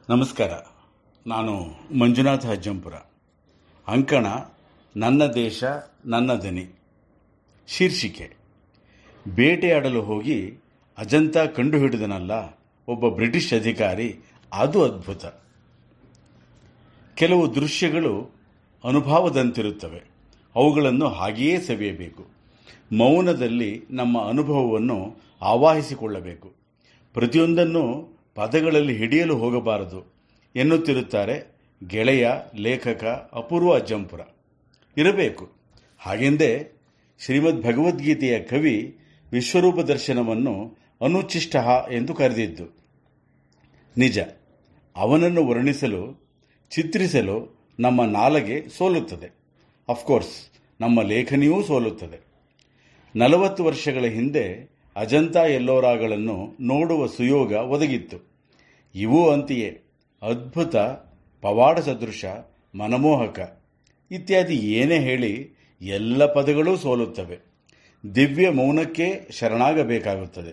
ನಮಸ್ಕಾರ ನಾನು ಮಂಜುನಾಥ ಅಜ್ಜಂಪುರ ಅಂಕಣ ನನ್ನ ದೇಶ ನನ್ನ ದನಿ ಶೀರ್ಷಿಕೆ ಬೇಟೆಯಾಡಲು ಹೋಗಿ ಅಜಂತ ಕಂಡುಹಿಡಿದನಲ್ಲ ಒಬ್ಬ ಬ್ರಿಟಿಷ್ ಅಧಿಕಾರಿ ಅದು ಅದ್ಭುತ ಕೆಲವು ದೃಶ್ಯಗಳು ಅನುಭವದಂತಿರುತ್ತವೆ ಅವುಗಳನ್ನು ಹಾಗೆಯೇ ಸವಿಯಬೇಕು ಮೌನದಲ್ಲಿ ನಮ್ಮ ಅನುಭವವನ್ನು ಆವಾಹಿಸಿಕೊಳ್ಳಬೇಕು ಪ್ರತಿಯೊಂದನ್ನು ಪದಗಳಲ್ಲಿ ಹಿಡಿಯಲು ಹೋಗಬಾರದು ಎನ್ನುತ್ತಿರುತ್ತಾರೆ ಗೆಳೆಯ ಲೇಖಕ ಅಪೂರ್ವ ಅಜ್ಜಂಪುರ ಇರಬೇಕು ಹಾಗೆಂದೇ ಶ್ರೀಮದ್ ಭಗವದ್ಗೀತೆಯ ಕವಿ ವಿಶ್ವರೂಪ ದರ್ಶನವನ್ನು ಅನುಚಿಷ್ಟ ಎಂದು ಕರೆದಿದ್ದು ನಿಜ ಅವನನ್ನು ವರ್ಣಿಸಲು ಚಿತ್ರಿಸಲು ನಮ್ಮ ನಾಲಗೆ ಸೋಲುತ್ತದೆ ಅಫ್ಕೋರ್ಸ್ ನಮ್ಮ ಲೇಖನಿಯೂ ಸೋಲುತ್ತದೆ ನಲವತ್ತು ವರ್ಷಗಳ ಹಿಂದೆ ಅಜಂತಾ ಎಲ್ಲೋರಾಗಳನ್ನು ನೋಡುವ ಸುಯೋಗ ಒದಗಿತ್ತು ಇವೂ ಅಂತೆಯೇ ಅದ್ಭುತ ಪವಾಡ ಸದೃಶ ಮನಮೋಹಕ ಇತ್ಯಾದಿ ಏನೇ ಹೇಳಿ ಎಲ್ಲ ಪದಗಳೂ ಸೋಲುತ್ತವೆ ದಿವ್ಯ ಮೌನಕ್ಕೆ ಶರಣಾಗಬೇಕಾಗುತ್ತದೆ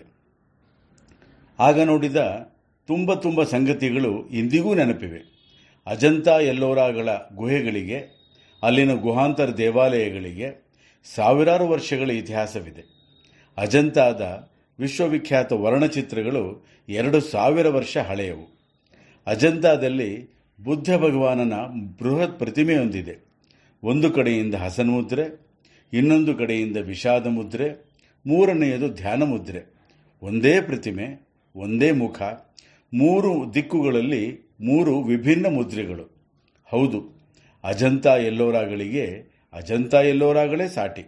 ಆಗ ನೋಡಿದ ತುಂಬ ತುಂಬ ಸಂಗತಿಗಳು ಇಂದಿಗೂ ನೆನಪಿವೆ ಅಜಂತಾ ಎಲ್ಲೋರಾಗಳ ಗುಹೆಗಳಿಗೆ ಅಲ್ಲಿನ ಗುಹಾಂತರ ದೇವಾಲಯಗಳಿಗೆ ಸಾವಿರಾರು ವರ್ಷಗಳ ಇತಿಹಾಸವಿದೆ ಅಜಂತಾದ ವಿಶ್ವವಿಖ್ಯಾತ ವರ್ಣಚಿತ್ರಗಳು ಎರಡು ಸಾವಿರ ವರ್ಷ ಹಳೆಯವು ಅಜಂತಾದಲ್ಲಿ ಬುದ್ಧ ಭಗವಾನನ ಬೃಹತ್ ಪ್ರತಿಮೆಯೊಂದಿದೆ ಒಂದು ಕಡೆಯಿಂದ ಹಸನ್ ಮುದ್ರೆ ಇನ್ನೊಂದು ಕಡೆಯಿಂದ ವಿಷಾದ ಮುದ್ರೆ ಮೂರನೆಯದು ಧ್ಯಾನ ಮುದ್ರೆ ಒಂದೇ ಪ್ರತಿಮೆ ಒಂದೇ ಮುಖ ಮೂರು ದಿಕ್ಕುಗಳಲ್ಲಿ ಮೂರು ವಿಭಿನ್ನ ಮುದ್ರೆಗಳು ಹೌದು ಅಜಂತಾ ಎಲ್ಲೋರಾಗಳಿಗೆ ಅಜಂತಾ ಎಲ್ಲೋರಾಗಳೇ ಸಾಟಿ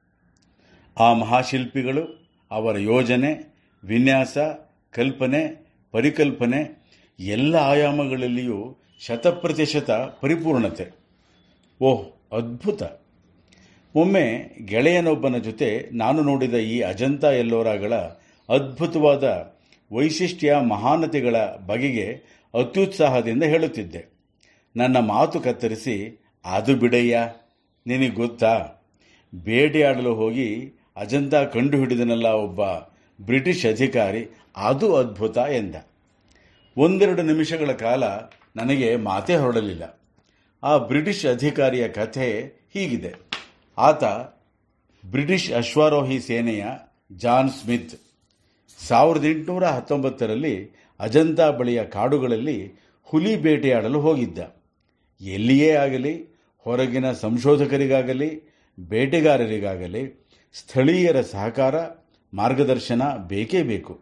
ಆ ಮಹಾಶಿಲ್ಪಿಗಳು ಅವರ ಯೋಜನೆ ವಿನ್ಯಾಸ ಕಲ್ಪನೆ ಪರಿಕಲ್ಪನೆ ಎಲ್ಲ ಆಯಾಮಗಳಲ್ಲಿಯೂ ಶತಪ್ರತಿಶತ ಪರಿಪೂರ್ಣತೆ ಓಹ್ ಅದ್ಭುತ ಒಮ್ಮೆ ಗೆಳೆಯನೊಬ್ಬನ ಜೊತೆ ನಾನು ನೋಡಿದ ಈ ಅಜಂತಾ ಎಲ್ಲೋರಾಗಳ ಅದ್ಭುತವಾದ ವೈಶಿಷ್ಟ್ಯ ಮಹಾನತೆಗಳ ಬಗೆಗೆ ಅತ್ಯುತ್ಸಾಹದಿಂದ ಹೇಳುತ್ತಿದ್ದೆ ನನ್ನ ಮಾತು ಕತ್ತರಿಸಿ ಅದು ಬಿಡಯ್ಯ ನಿನಗೆ ಗೊತ್ತಾ ಬೇಟೆಯಾಡಲು ಹೋಗಿ ಅಜಂತಾ ಕಂಡುಹಿಡಿದನಲ್ಲ ಒಬ್ಬ ಬ್ರಿಟಿಷ್ ಅಧಿಕಾರಿ ಅದು ಅದ್ಭುತ ಎಂದ ಒಂದೆರಡು ನಿಮಿಷಗಳ ಕಾಲ ನನಗೆ ಮಾತೇ ಹೊರಡಲಿಲ್ಲ ಆ ಬ್ರಿಟಿಷ್ ಅಧಿಕಾರಿಯ ಕಥೆ ಹೀಗಿದೆ ಆತ ಬ್ರಿಟಿಷ್ ಅಶ್ವಾರೋಹಿ ಸೇನೆಯ ಜಾನ್ ಸ್ಮಿತ್ ಸಾವಿರದ ಎಂಟುನೂರ ಹತ್ತೊಂಬತ್ತರಲ್ಲಿ ಅಜಂತಾ ಬಳಿಯ ಕಾಡುಗಳಲ್ಲಿ ಹುಲಿ ಬೇಟೆಯಾಡಲು ಹೋಗಿದ್ದ ಎಲ್ಲಿಯೇ ಆಗಲಿ ಹೊರಗಿನ ಸಂಶೋಧಕರಿಗಾಗಲಿ ಬೇಟೆಗಾರರಿಗಾಗಲಿ ಸ್ಥಳೀಯರ ಸಹಕಾರ ಮಾರ್ಗದರ್ಶನ ಬೇಕೇ ಬೇಕು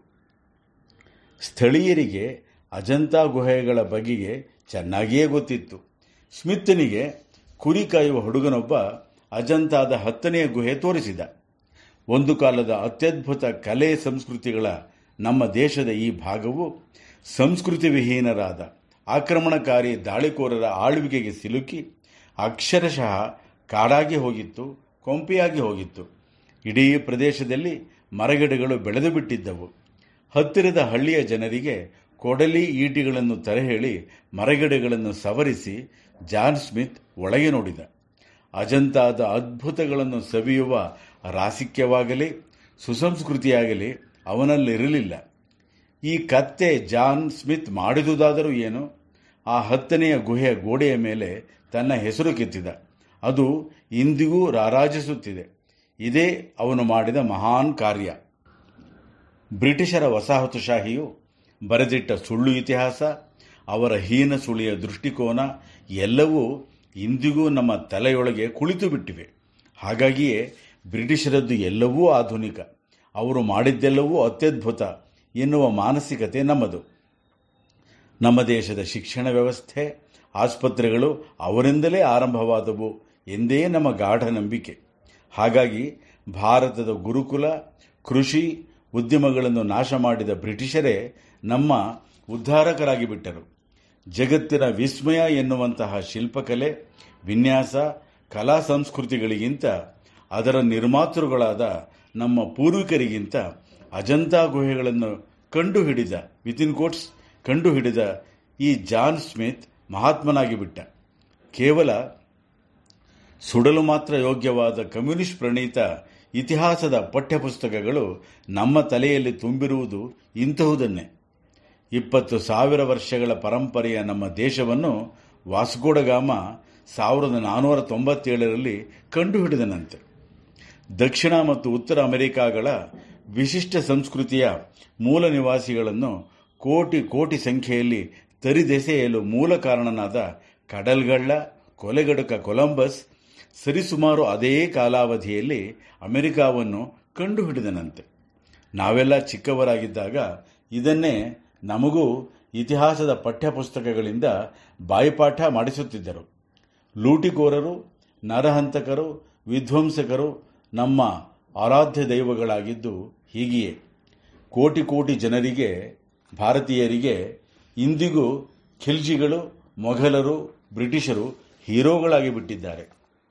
ಸ್ಥಳೀಯರಿಗೆ ಅಜಂತಾ ಗುಹೆಗಳ ಬಗೆಗೆ ಚೆನ್ನಾಗಿಯೇ ಗೊತ್ತಿತ್ತು ಸ್ಮಿತ್ನಿಗೆ ಕುರಿ ಕಾಯುವ ಹುಡುಗನೊಬ್ಬ ಅಜಂತಾದ ಹತ್ತನೆಯ ಗುಹೆ ತೋರಿಸಿದ ಒಂದು ಕಾಲದ ಅತ್ಯದ್ಭುತ ಕಲೆ ಸಂಸ್ಕೃತಿಗಳ ನಮ್ಮ ದೇಶದ ಈ ಭಾಗವು ಸಂಸ್ಕೃತಿ ವಿಹೀನರಾದ ಆಕ್ರಮಣಕಾರಿ ದಾಳಿಕೋರರ ಆಳ್ವಿಕೆಗೆ ಸಿಲುಕಿ ಅಕ್ಷರಶಃ ಕಾಡಾಗಿ ಹೋಗಿತ್ತು ಕೊಂಪೆಯಾಗಿ ಹೋಗಿತ್ತು ಇಡೀ ಪ್ರದೇಶದಲ್ಲಿ ಮರಗಿಡಗಳು ಬೆಳೆದು ಬಿಟ್ಟಿದ್ದವು ಹತ್ತಿರದ ಹಳ್ಳಿಯ ಜನರಿಗೆ ಕೊಡಲಿ ಈಟಿಗಳನ್ನು ತರಹೇಳಿ ಮರಗಿಡಗಳನ್ನು ಸವರಿಸಿ ಜಾನ್ ಸ್ಮಿತ್ ಒಳಗೆ ನೋಡಿದ ಅಜಂತಾದ ಅದ್ಭುತಗಳನ್ನು ಸವಿಯುವ ರಾಸಿಕ್ಯವಾಗಲಿ ಸುಸಂಸ್ಕೃತಿಯಾಗಲಿ ಅವನಲ್ಲಿರಲಿಲ್ಲ ಈ ಕತ್ತೆ ಜಾನ್ ಸ್ಮಿತ್ ಮಾಡಿದುದಾದರೂ ಏನು ಆ ಹತ್ತನೆಯ ಗುಹೆಯ ಗೋಡೆಯ ಮೇಲೆ ತನ್ನ ಹೆಸರು ಕೆತ್ತಿದ ಅದು ಇಂದಿಗೂ ರಾರಾಜಿಸುತ್ತಿದೆ ಇದೇ ಅವನು ಮಾಡಿದ ಮಹಾನ್ ಕಾರ್ಯ ಬ್ರಿಟಿಷರ ವಸಾಹತುಶಾಹಿಯು ಬರೆದಿಟ್ಟ ಸುಳ್ಳು ಇತಿಹಾಸ ಅವರ ಹೀನ ಸುಳಿಯ ದೃಷ್ಟಿಕೋನ ಎಲ್ಲವೂ ಇಂದಿಗೂ ನಮ್ಮ ತಲೆಯೊಳಗೆ ಕುಳಿತು ಬಿಟ್ಟಿವೆ ಹಾಗಾಗಿಯೇ ಬ್ರಿಟಿಷರದ್ದು ಎಲ್ಲವೂ ಆಧುನಿಕ ಅವರು ಮಾಡಿದ್ದೆಲ್ಲವೂ ಅತ್ಯದ್ಭುತ ಎನ್ನುವ ಮಾನಸಿಕತೆ ನಮ್ಮದು ನಮ್ಮ ದೇಶದ ಶಿಕ್ಷಣ ವ್ಯವಸ್ಥೆ ಆಸ್ಪತ್ರೆಗಳು ಅವರಿಂದಲೇ ಆರಂಭವಾದವು ಎಂದೇ ನಮ್ಮ ಗಾಢ ನಂಬಿಕೆ ಹಾಗಾಗಿ ಭಾರತದ ಗುರುಕುಲ ಕೃಷಿ ಉದ್ಯಮಗಳನ್ನು ನಾಶ ಮಾಡಿದ ಬ್ರಿಟಿಷರೇ ನಮ್ಮ ಉದ್ಧಾರಕರಾಗಿ ಬಿಟ್ಟರು ಜಗತ್ತಿನ ವಿಸ್ಮಯ ಎನ್ನುವಂತಹ ಶಿಲ್ಪಕಲೆ ವಿನ್ಯಾಸ ಕಲಾ ಸಂಸ್ಕೃತಿಗಳಿಗಿಂತ ಅದರ ನಿರ್ಮಾತೃಗಳಾದ ನಮ್ಮ ಪೂರ್ವಿಕರಿಗಿಂತ ಅಜಂತಾ ಗುಹೆಗಳನ್ನು ಕಂಡುಹಿಡಿದ ವಿತಿನ್ ಕೋಟ್ಸ್ ಕಂಡುಹಿಡಿದ ಈ ಜಾನ್ ಸ್ಮಿತ್ ಮಹಾತ್ಮನಾಗಿ ಬಿಟ್ಟ ಕೇವಲ ಸುಡಲು ಮಾತ್ರ ಯೋಗ್ಯವಾದ ಕಮ್ಯುನಿಸ್ಟ್ ಪ್ರಣೀತ ಇತಿಹಾಸದ ಪಠ್ಯಪುಸ್ತಕಗಳು ನಮ್ಮ ತಲೆಯಲ್ಲಿ ತುಂಬಿರುವುದು ಇಂತಹುದನ್ನೇ ಇಪ್ಪತ್ತು ಸಾವಿರ ವರ್ಷಗಳ ಪರಂಪರೆಯ ನಮ್ಮ ದೇಶವನ್ನು ವಾಸ್ಕೋಡಗಾಮ ಸಾವಿರದ ನಾನ್ನೂರ ತೊಂಬತ್ತೇಳರಲ್ಲಿ ಕಂಡುಹಿಡಿದನಂತೆ ದಕ್ಷಿಣ ಮತ್ತು ಉತ್ತರ ಅಮೆರಿಕಾಗಳ ವಿಶಿಷ್ಟ ಸಂಸ್ಕೃತಿಯ ಮೂಲ ನಿವಾಸಿಗಳನ್ನು ಕೋಟಿ ಕೋಟಿ ಸಂಖ್ಯೆಯಲ್ಲಿ ತರಿದೆಸೆಯಲು ಮೂಲ ಕಾರಣನಾದ ಕಡಲ್ಗಳ್ಳ ಕೊಲೆಗಡುಕ ಕೊಲಂಬಸ್ ಸರಿಸುಮಾರು ಅದೇ ಕಾಲಾವಧಿಯಲ್ಲಿ ಅಮೆರಿಕಾವನ್ನು ಕಂಡುಹಿಡಿದನಂತೆ ನಾವೆಲ್ಲ ಚಿಕ್ಕವರಾಗಿದ್ದಾಗ ಇದನ್ನೇ ನಮಗೂ ಇತಿಹಾಸದ ಪಠ್ಯಪುಸ್ತಕಗಳಿಂದ ಬಾಯಿಪಾಠ ಮಾಡಿಸುತ್ತಿದ್ದರು ಲೂಟಿಕೋರರು ನರಹಂತಕರು ವಿಧ್ವಂಸಕರು ನಮ್ಮ ಆರಾಧ್ಯ ದೈವಗಳಾಗಿದ್ದು ಹೀಗೆಯೇ ಕೋಟಿ ಕೋಟಿ ಜನರಿಗೆ ಭಾರತೀಯರಿಗೆ ಇಂದಿಗೂ ಖಿಲ್ಜಿಗಳು ಮೊಘಲರು ಬ್ರಿಟಿಷರು ಹೀರೋಗಳಾಗಿ ಬಿಟ್ಟಿದ್ದಾರೆ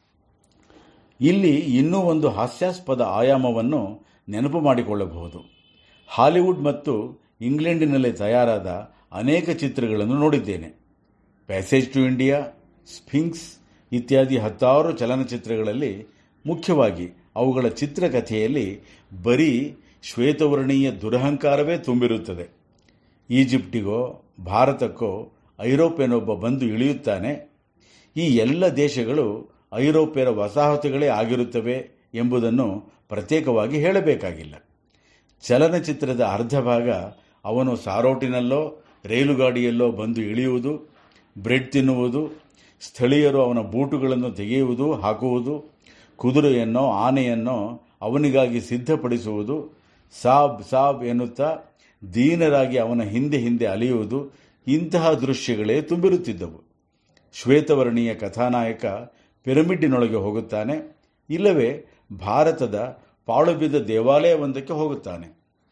ಇಲ್ಲಿ ಇನ್ನೂ ಒಂದು ಹಾಸ್ಯಾಸ್ಪದ ಆಯಾಮವನ್ನು ನೆನಪು ಮಾಡಿಕೊಳ್ಳಬಹುದು ಹಾಲಿವುಡ್ ಮತ್ತು ಇಂಗ್ಲೆಂಡಿನಲ್ಲಿ ತಯಾರಾದ ಅನೇಕ ಚಿತ್ರಗಳನ್ನು ನೋಡಿದ್ದೇನೆ ಪ್ಯಾಸೇಜ್ ಟು ಇಂಡಿಯಾ ಸ್ಫಿಂಕ್ಸ್ ಇತ್ಯಾದಿ ಹತ್ತಾರು ಚಲನಚಿತ್ರಗಳಲ್ಲಿ ಮುಖ್ಯವಾಗಿ ಅವುಗಳ ಚಿತ್ರಕಥೆಯಲ್ಲಿ ಬರೀ ಶ್ವೇತವರ್ಣೀಯ ದುರಹಂಕಾರವೇ ತುಂಬಿರುತ್ತದೆ ಈಜಿಪ್ಟಿಗೋ ಭಾರತಕ್ಕೋ ಐರೋಪ್ಯನೊಬ್ಬ ಬಂದು ಇಳಿಯುತ್ತಾನೆ ಈ ಎಲ್ಲ ದೇಶಗಳು ಐರೋಪ್ಯರ ವಸಾಹತುಗಳೇ ಆಗಿರುತ್ತವೆ ಎಂಬುದನ್ನು ಪ್ರತ್ಯೇಕವಾಗಿ ಹೇಳಬೇಕಾಗಿಲ್ಲ ಚಲನಚಿತ್ರದ ಅರ್ಧ ಭಾಗ ಅವನು ಸಾರೋಟಿನಲ್ಲೋ ರೈಲುಗಾಡಿಯಲ್ಲೋ ಬಂದು ಇಳಿಯುವುದು ಬ್ರೆಡ್ ತಿನ್ನುವುದು ಸ್ಥಳೀಯರು ಅವನ ಬೂಟುಗಳನ್ನು ತೆಗೆಯುವುದು ಹಾಕುವುದು ಕುದುರೆಯನ್ನೋ ಆನೆಯನ್ನೋ ಅವನಿಗಾಗಿ ಸಿದ್ಧಪಡಿಸುವುದು ಸಾಬ್ ಸಾಬ್ ಎನ್ನುತ್ತಾ ದೀನರಾಗಿ ಅವನ ಹಿಂದೆ ಹಿಂದೆ ಅಲಿಯುವುದು ಇಂತಹ ದೃಶ್ಯಗಳೇ ತುಂಬಿರುತ್ತಿದ್ದವು ಶ್ವೇತವರ್ಣೀಯ ಕಥಾನಾಯಕ ಪಿರಮಿಡ್ಡಿನೊಳಗೆ ಹೋಗುತ್ತಾನೆ ಇಲ್ಲವೇ ಭಾರತದ ಪಾಳುಬಿದ್ದ ದೇವಾಲಯವೊಂದಕ್ಕೆ ಹೋಗುತ್ತಾನೆ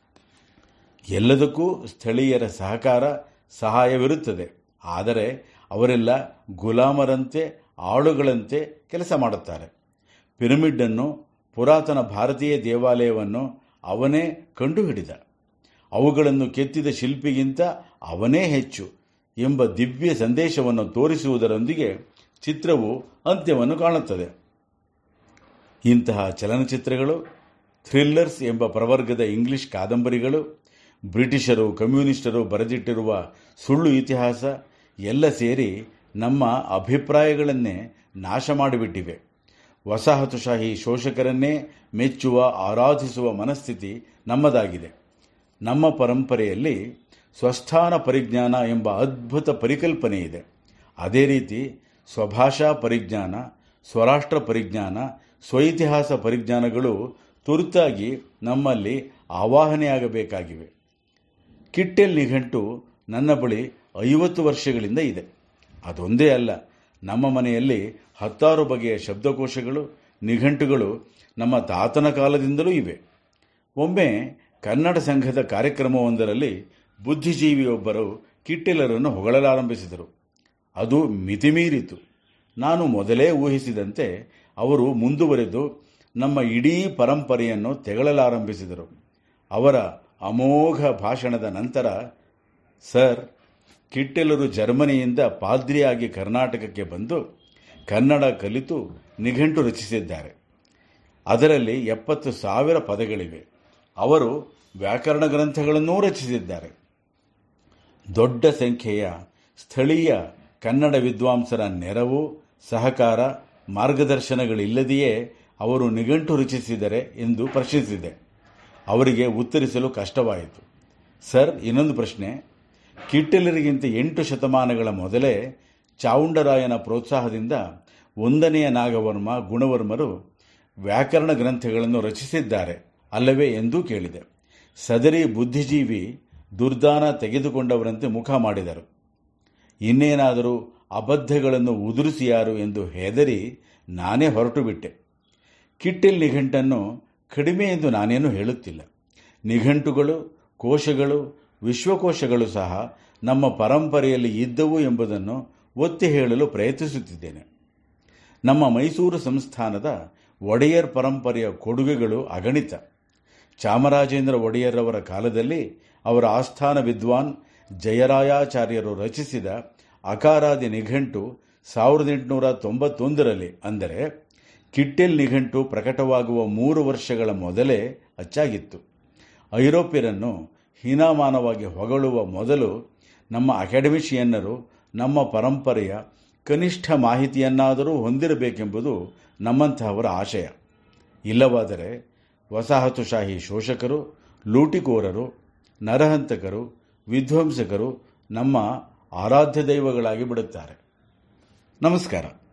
ಎಲ್ಲದಕ್ಕೂ ಸ್ಥಳೀಯರ ಸಹಕಾರ ಸಹಾಯವಿರುತ್ತದೆ ಆದರೆ ಅವರೆಲ್ಲ ಗುಲಾಮರಂತೆ ಆಳುಗಳಂತೆ ಕೆಲಸ ಮಾಡುತ್ತಾರೆ ಪಿರಮಿಡ್ ಅನ್ನು ಪುರಾತನ ಭಾರತೀಯ ದೇವಾಲಯವನ್ನು ಅವನೇ ಕಂಡುಹಿಡಿದ ಅವುಗಳನ್ನು ಕೆತ್ತಿದ ಶಿಲ್ಪಿಗಿಂತ ಅವನೇ ಹೆಚ್ಚು ಎಂಬ ದಿವ್ಯ ಸಂದೇಶವನ್ನು ತೋರಿಸುವುದರೊಂದಿಗೆ ಚಿತ್ರವು ಅಂತ್ಯವನ್ನು ಕಾಣುತ್ತದೆ ಇಂತಹ ಚಲನಚಿತ್ರಗಳು ಥ್ರಿಲ್ಲರ್ಸ್ ಎಂಬ ಪ್ರವರ್ಗದ ಇಂಗ್ಲಿಷ್ ಕಾದಂಬರಿಗಳು ಬ್ರಿಟಿಷರು ಕಮ್ಯುನಿಸ್ಟರು ಬರೆದಿಟ್ಟಿರುವ ಸುಳ್ಳು ಇತಿಹಾಸ ಎಲ್ಲ ಸೇರಿ ನಮ್ಮ ಅಭಿಪ್ರಾಯಗಳನ್ನೇ ನಾಶ ಮಾಡಿಬಿಟ್ಟಿವೆ ವಸಾಹತುಶಾಹಿ ಶೋಷಕರನ್ನೇ ಮೆಚ್ಚುವ ಆರಾಧಿಸುವ ಮನಸ್ಥಿತಿ ನಮ್ಮದಾಗಿದೆ ನಮ್ಮ ಪರಂಪರೆಯಲ್ಲಿ ಸ್ವಸ್ಥಾನ ಪರಿಜ್ಞಾನ ಎಂಬ ಅದ್ಭುತ ಪರಿಕಲ್ಪನೆ ಇದೆ ಅದೇ ರೀತಿ ಸ್ವಭಾಷಾ ಪರಿಜ್ಞಾನ ಸ್ವರಾಷ್ಟ್ರ ಪರಿಜ್ಞಾನ ಸ್ವಇತಿಹಾಸ ಪರಿಜ್ಞಾನಗಳು ತುರ್ತಾಗಿ ನಮ್ಮಲ್ಲಿ ಆವಾಹನೆಯಾಗಬೇಕಾಗಿವೆ ಕಿಟ್ಟೆಲ್ ನಿಘಂಟು ನನ್ನ ಬಳಿ ಐವತ್ತು ವರ್ಷಗಳಿಂದ ಇದೆ ಅದೊಂದೇ ಅಲ್ಲ ನಮ್ಮ ಮನೆಯಲ್ಲಿ ಹತ್ತಾರು ಬಗೆಯ ಶಬ್ದಕೋಶಗಳು ನಿಘಂಟುಗಳು ನಮ್ಮ ತಾತನ ಕಾಲದಿಂದಲೂ ಇವೆ ಒಮ್ಮೆ ಕನ್ನಡ ಸಂಘದ ಕಾರ್ಯಕ್ರಮವೊಂದರಲ್ಲಿ ಬುದ್ಧಿಜೀವಿಯೊಬ್ಬರು ಕಿಟ್ಟೆಲರನ್ನು ಹೊಗಳಲಾರಂಭಿಸಿದರು ಅದು ಮಿತಿಮೀರಿತು ನಾನು ಮೊದಲೇ ಊಹಿಸಿದಂತೆ ಅವರು ಮುಂದುವರೆದು ನಮ್ಮ ಇಡೀ ಪರಂಪರೆಯನ್ನು ತೆಗಳಲಾರಂಭಿಸಿದರು ಅವರ ಅಮೋಘ ಭಾಷಣದ ನಂತರ ಸರ್ ಕಿಟ್ಟೆಲರು ಜರ್ಮನಿಯಿಂದ ಪಾದ್ರಿಯಾಗಿ ಕರ್ನಾಟಕಕ್ಕೆ ಬಂದು ಕನ್ನಡ ಕಲಿತು ನಿಘಂಟು ರಚಿಸಿದ್ದಾರೆ ಅದರಲ್ಲಿ ಎಪ್ಪತ್ತು ಸಾವಿರ ಪದಗಳಿವೆ ಅವರು ವ್ಯಾಕರಣ ಗ್ರಂಥಗಳನ್ನೂ ರಚಿಸಿದ್ದಾರೆ ದೊಡ್ಡ ಸಂಖ್ಯೆಯ ಸ್ಥಳೀಯ ಕನ್ನಡ ವಿದ್ವಾಂಸರ ನೆರವು ಸಹಕಾರ ಮಾರ್ಗದರ್ಶನಗಳಿಲ್ಲದೆಯೇ ಅವರು ನಿಘಂಟು ರಚಿಸಿದರೆ ಎಂದು ಪ್ರಶ್ನಿಸಿದೆ ಅವರಿಗೆ ಉತ್ತರಿಸಲು ಕಷ್ಟವಾಯಿತು ಸರ್ ಇನ್ನೊಂದು ಪ್ರಶ್ನೆ ಕಿಟ್ಟೆಲರಿಗಿಂತ ಎಂಟು ಶತಮಾನಗಳ ಮೊದಲೇ ಚಾವುಂಡರಾಯನ ಪ್ರೋತ್ಸಾಹದಿಂದ ಒಂದನೆಯ ನಾಗವರ್ಮ ಗುಣವರ್ಮರು ವ್ಯಾಕರಣ ಗ್ರಂಥಗಳನ್ನು ರಚಿಸಿದ್ದಾರೆ ಅಲ್ಲವೇ ಎಂದೂ ಕೇಳಿದೆ ಸದರಿ ಬುದ್ಧಿಜೀವಿ ದುರ್ದಾನ ತೆಗೆದುಕೊಂಡವರಂತೆ ಮುಖ ಮಾಡಿದರು ಇನ್ನೇನಾದರೂ ಅಬದ್ಧಗಳನ್ನು ಉದುರಿಸಿಯಾರು ಎಂದು ಹೆದರಿ ನಾನೇ ಹೊರಟು ಬಿಟ್ಟೆ ಕಿಟ್ಟೆಲ್ ನಿಘಂಟನ್ನು ಕಡಿಮೆ ಎಂದು ನಾನೇನು ಹೇಳುತ್ತಿಲ್ಲ ನಿಘಂಟುಗಳು ಕೋಶಗಳು ವಿಶ್ವಕೋಶಗಳು ಸಹ ನಮ್ಮ ಪರಂಪರೆಯಲ್ಲಿ ಇದ್ದವು ಎಂಬುದನ್ನು ಒತ್ತಿ ಹೇಳಲು ಪ್ರಯತ್ನಿಸುತ್ತಿದ್ದೇನೆ ನಮ್ಮ ಮೈಸೂರು ಸಂಸ್ಥಾನದ ಒಡೆಯರ್ ಪರಂಪರೆಯ ಕೊಡುಗೆಗಳು ಅಗಣಿತ ಚಾಮರಾಜೇಂದ್ರ ಒಡೆಯರ್ರವರ ಕಾಲದಲ್ಲಿ ಅವರ ಆಸ್ಥಾನ ವಿದ್ವಾನ್ ಜಯರಾಯಾಚಾರ್ಯರು ರಚಿಸಿದ ಅಕಾರಾದಿ ನಿಘಂಟು ಸಾವಿರದ ಎಂಟುನೂರ ತೊಂಬತ್ತೊಂದರಲ್ಲಿ ಅಂದರೆ ಕಿಟ್ಟೆಲ್ ನಿಘಂಟು ಪ್ರಕಟವಾಗುವ ಮೂರು ವರ್ಷಗಳ ಮೊದಲೇ ಅಚ್ಚಾಗಿತ್ತು ಐರೋಪ್ಯರನ್ನು ಹೀನಾಮಾನವಾಗಿ ಹೊಗಳುವ ಮೊದಲು ನಮ್ಮ ಅಕಾಡೆಮಿಷಿಯನ್ನರು ನಮ್ಮ ಪರಂಪರೆಯ ಕನಿಷ್ಠ ಮಾಹಿತಿಯನ್ನಾದರೂ ಹೊಂದಿರಬೇಕೆಂಬುದು ನಮ್ಮಂತಹವರ ಆಶಯ ಇಲ್ಲವಾದರೆ ವಸಾಹತುಶಾಹಿ ಶೋಷಕರು ಲೂಟಿಕೋರರು ನರಹಂತಕರು ವಿಧ್ವಂಸಕರು ನಮ್ಮ ಆರಾಧ್ಯ ದೈವಗಳಾಗಿ ಬಿಡುತ್ತಾರೆ ನಮಸ್ಕಾರ